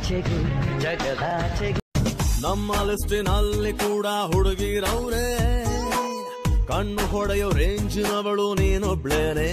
ಆಚೆಗೂ ಜಗದಾಚೆಗೂ ನಮ್ಮ ಲಿಸ್ಟಿನಲ್ಲಿ ಕೂಡ ಹುಡುಗಿರವ್ರೆ ಕಣ್ಣು ಹೊಡೆಯೋ ರೇಂಜಿನವಳು ನೀನೊಬ್ಳೇನೆ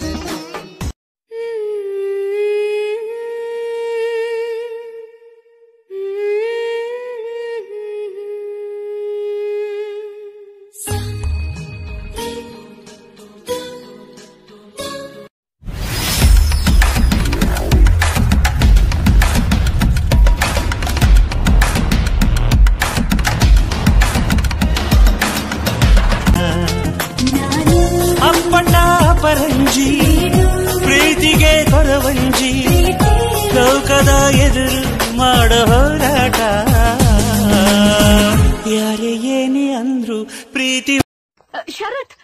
ಅಪ್ಪಣ್ಣ ಪರಂಜಿ ಪ್ರೀತಿಗೆ ಕೊರವಂಜಿ ಲೋಕದ ಎದುರು ಮಾಡೋ ಹೋರಾಟ ಯಾರೇ ಏನೇ ಅಂದ್ರು ಪ್ರೀತಿ ಶರತ್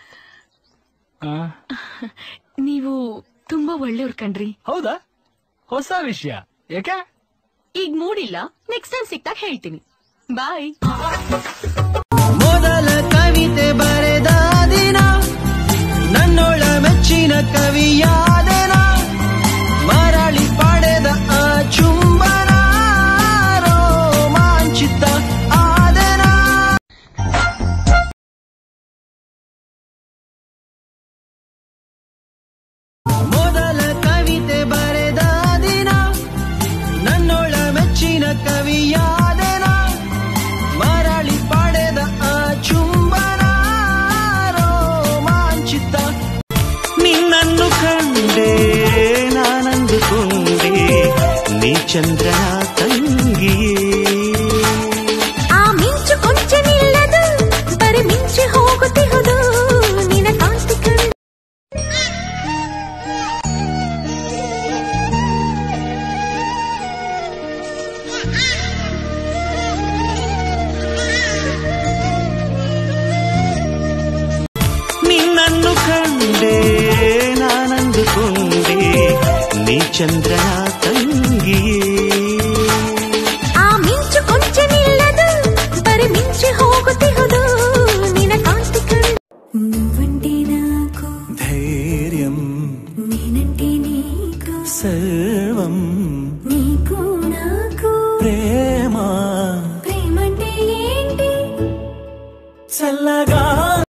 ನೀವು ತುಂಬಾ ಒಳ್ಳೆಯವ್ರು ಕಣ್ರಿ ಹೌದಾ ಹೊಸ ವಿಷಯ ಯಾಕೆ ಈಗ ಮೂಡಿಲ್ಲ ನೆಕ್ಸ್ಟ್ ಟೈಮ್ ಸಿಕ್ತಾಗ ಹೇಳ್ತೀನಿ ಬಾಯ್ ಮೊದಲ ಕವಿತೆ ಬರೆದ ದಿನ ನನ್ನೊಳ ಮೆಚ್ಚಿನ ಕವಿಯಾದೆನ ಮರಳಿ ಪಡೆದ ಆ ಚುಂಬನ ರೋಮಾಂಚಿತ ಆದೆನ ಮೊದಲ ಕವಿತೆ ಬರೆದ ದಿನ ನನ್ನೊಳ ಮೆಚ್ಚಿನ ಕವಿಯಾದೆನ ಮರಳಿ ಪಡೆದ ಆ ಚುಂಬನ ರೋಮಾಂಚಿತ ನಿನ್ನನ್ನು ಕಂಡೆ ನಾನಂದುಕೊಂಡೆ ನೀ ಚಂದ್ರನ ತಂಗಿಯೇ ಆ ಮಿಂಚು ಕೊಂಚ ನಿಲ್ಲದು ಬರೀ ಮಿಂಚಿ ಹೋಗುತ್ತಿಹುದು ನಿನ್ನ ಕಾಂತಿ ಕಂಡು ನಿನ್ನನ್ನು ಕಂಡೆ ನಾನಂದುಕೊಂಡೆ ನೀ ಚಂದ್ರನ ತಂಗಿಯೇ